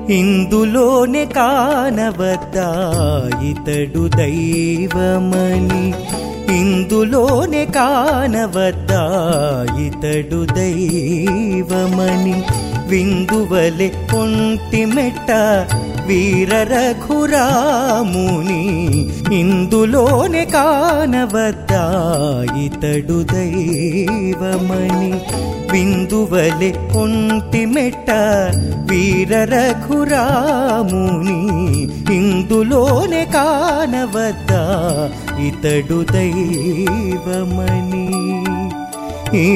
ఇందులోనే కానవద్దా ఇతడు దైవమని ఇందులోనే కానవద్దా ఇతడు దైవమని విందువలె ఒంటి మెట్ట వీర రఘురాముని ఇందులోనే కానవద్దా ఇతడు దైవమని విందువలె ఒంటి మెట్ట వీర రఘురాముని ఇందులోనే కానవద్దా ఇతడు దైవమని ఈ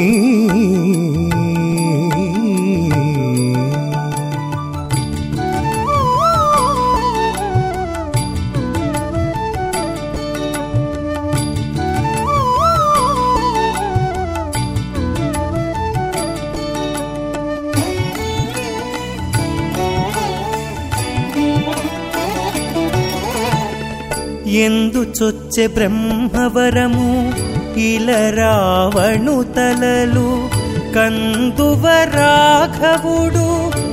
ఎందు చొచ్చె బ్రహ్మవరము ఇల రావణు తలలు కందువ రాఘవుడు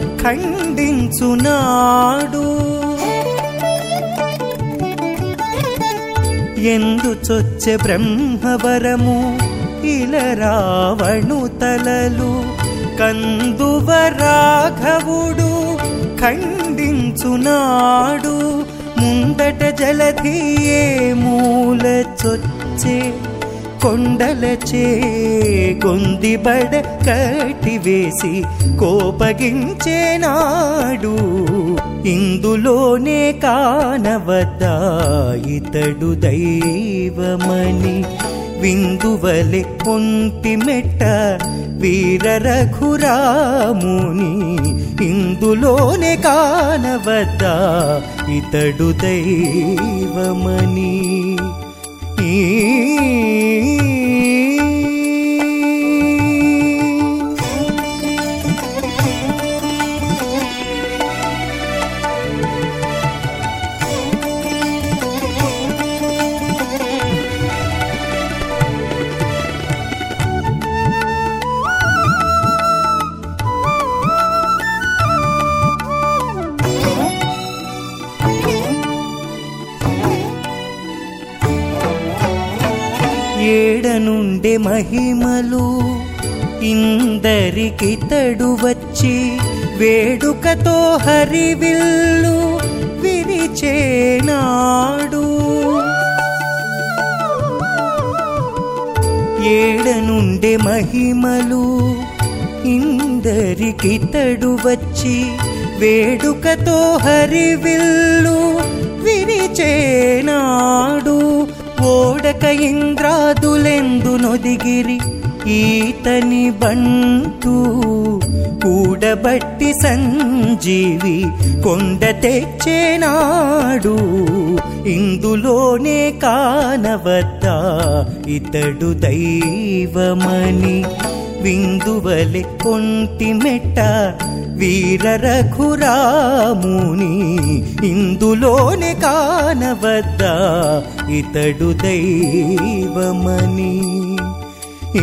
ఖండించునాడు ఎందు చొచ్చె బ్రహ్మవరము ఇల రావణు తలలు కందువ రాఘవుడు ఖండించునాడు ముందట జలధియే మూల చొచ్చే కొండలచే గొందిబడ కట్టివేసి కోపగించేనాడు ఇందులోనే కానవద్దా ఇతడు దైవమని విందువలె పొంటి మెట్ట వీర రఘురాముని ఇందులోనే కానవద్దా ఇతడు దైవమని ఈ ఏడనుండే మహిమలు ఇందరికి తడు వచ్చి వేడుకతో హరివిల్లు విరిచేనాడు ఏడనుండే మహిమలు ఇందరికి తడు వచ్చి వేడుకతో హరివిల్లు విరిచేనాడు ఓడక ఇంద్రాదులెందు నొదిగిరి ఈతని బంటూ కూడబట్టి సంజీవి కొండ తెచ్చేనాడు ఇందులోనే కానవద్దా ఇతడు దైవమని విందువలె కొంటి మెట్ట వీర రఘురాముని ఇందులోనే కానవద్దా ఇతడు దైవమని ఈ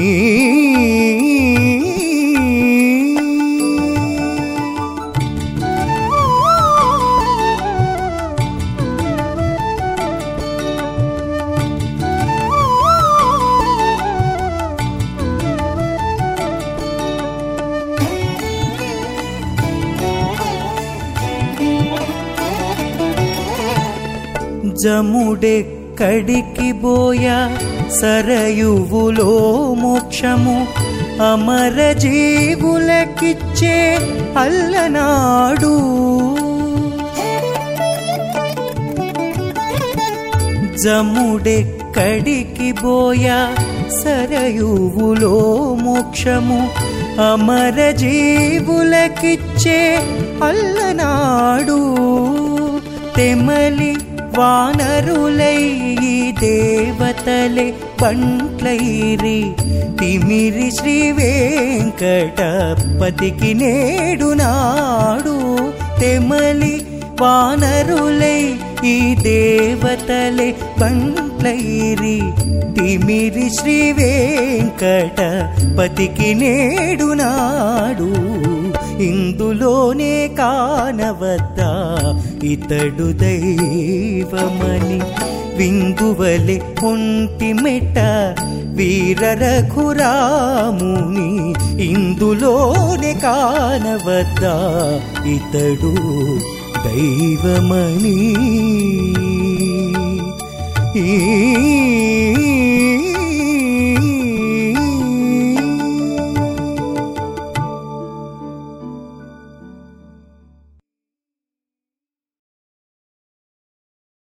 జముడెక్కడికి బోయ సరయువులో మోక్షము అమర జీవులకిచ్చే అల్లనాడు జముడెక్కడికి బోయ సరయువులో మోక్షము అమర జీవులకిచ్చే అల్లనాడు తెమలి వానరులై ఈ దేవతలే పంట్లైరి తిమిరి శ్రీ వెంకటపతికి నేడు నాడు తెమలి వానరులై ఈ దేవతలే బంట్లైరి తిమిరి శ్రీ వెంకట పతికి నేడు నాడు ఇందులోనే కానవద్దా ఇతడు దైవమని విందువలె ఒంటి మెట్ట వీర రఘురాముని ఇందులోనే కానవద్దా ఇతడు దైవమని ఈ